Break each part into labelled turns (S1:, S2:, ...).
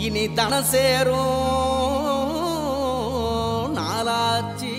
S1: இனி தன சேரும் நாளாச்சு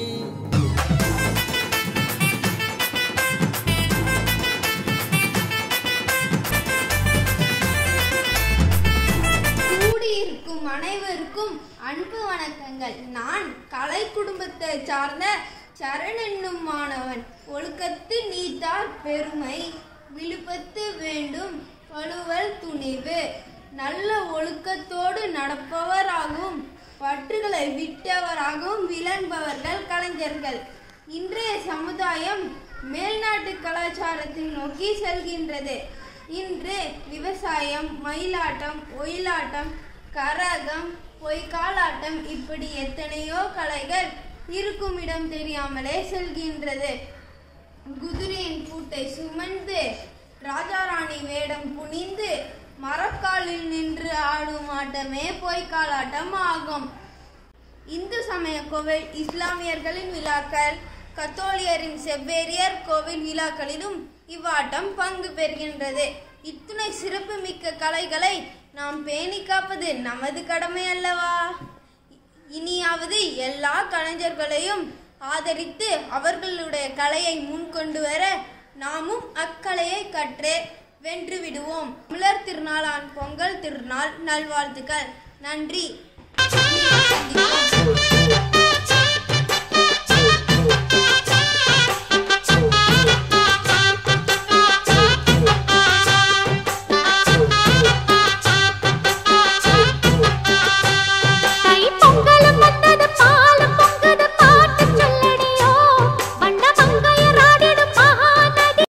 S2: கூடியிருக்கும் அனைவருக்கும் அன்பு வணக்கங்கள் நான் கலை குடும்பத்தை சார்ந்த சரண் என்னும் மாணவன் ஒழுக்கத்து நீத்தார் பெருமை விழுப்பத்து வேண்டும் வலுவல் துணிவு நல்ல ஒழுக்கத்தோடு நடப்பவராகவும் பற்றுகளை விட்டவராகவும் விளம்பவர்கள் கலைஞர்கள் இன்றைய சமுதாயம் மேல்நாட்டு கலாச்சாரத்தை நோக்கி செல்கின்றது இன்று விவசாயம் மயிலாட்டம் ஒயிலாட்டம் கரகம் பொய்க்காலாட்டம் இப்படி எத்தனையோ கலைகள் இருக்கும் இடம் தெரியாமலே செல்கின்றது குதிரையின் பூட்டை சுமந்து ராஜாராணி வேடம் புனிந்து மரக்காலில் நின்று ஆடும் ஆட்டமே பொய்க்காலாட்டம் ஆகும் இந்து சமய கோவில் இஸ்லாமியர்களின் விழாக்கள் கத்தோலியரின் செவ்வேரியர் கோவில் விழாக்களிலும் இவ்வாட்டம் பங்கு பெறுகின்றது இத்துணை சிறப்பு மிக்க கலைகளை நாம் பேணி காப்பது நமது கடமை அல்லவா இனியாவது எல்லா கலைஞர்களையும் ஆதரித்து அவர்களுடைய கலையை முன்கொண்டு வர நாமும் அக்கலையை கற்றே வென்று விடுவோம் தமிழர் திருநாளான் பொங்கல் திருநாள் நல்வாழ்த்துக்கள் நன்றி